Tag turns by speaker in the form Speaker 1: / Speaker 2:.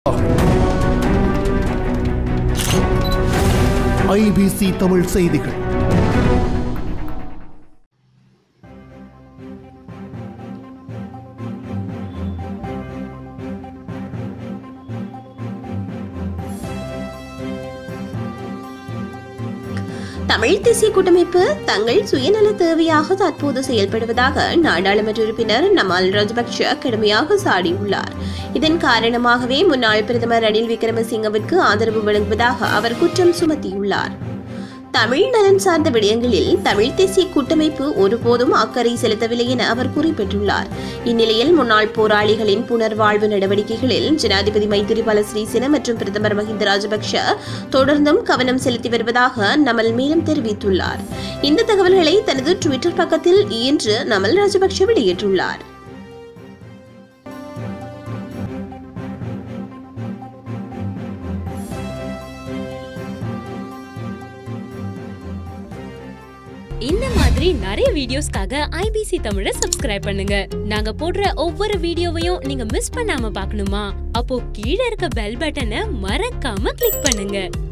Speaker 1: IBC Tamil செய்திகள்
Speaker 2: தமிழ் தேசிய கூட்டமைப்பு தங்கள் சுயநல தேவையாக தற்போது செயல்படுவதாக நாடாளுமன்ற உறுப்பினர் நமால் ராஜபக்ஷ கடுமையாக சாடியுள்ளார் இதன் காரணமாகவே முன்னாள் பிரதமர் ரணில் விக்ரமசிங்கவிற்கு ஆதரவு வழங்குவதாக அவர் குற்றம் சுமத்தியுள்ளார் தமிழ் நலன் சார்ந்த விடயங்களில் தமிழ் தேசிய கூட்டமைப்பு ஒருபோதும் அக்கறை செலுத்தவில்லை என அவர் குறிப்பிட்டுள்ளார் இந்நிலையில் முன்னாள் போராளிகளின் புனர்வாழ்வு நடவடிக்கைகளில் ஜனாதிபதி மைத்திரிபால சிறிசேன மற்றும் பிரதமர் மஹிந்த ராஜபக்ஷ தொடர்ந்தும் கவனம் செலுத்தி வருவதாக நமல் மேலும் தெரிவித்துள்ளார் இந்த தகவல்களை தனது டுவிட்டர் பக்கத்தில் இன்று நமல் ராஜபக்ஷ வெளியிட்டுள்ளார்
Speaker 3: இந்த மாதிரி நிறைய வீடியோஸ்க்காக ஐபிசி தமிழை சப்ஸ்கிரைப் பண்ணுங்க நாங்க போடுற ஒவ்வொரு வீடியோவையும் நீங்க மிஸ் பண்ணாம பார்க்கணுமா அப்போ கீழே இருக்க பெல் பட்டனை மறக்காம கிளிக் பண்ணுங்க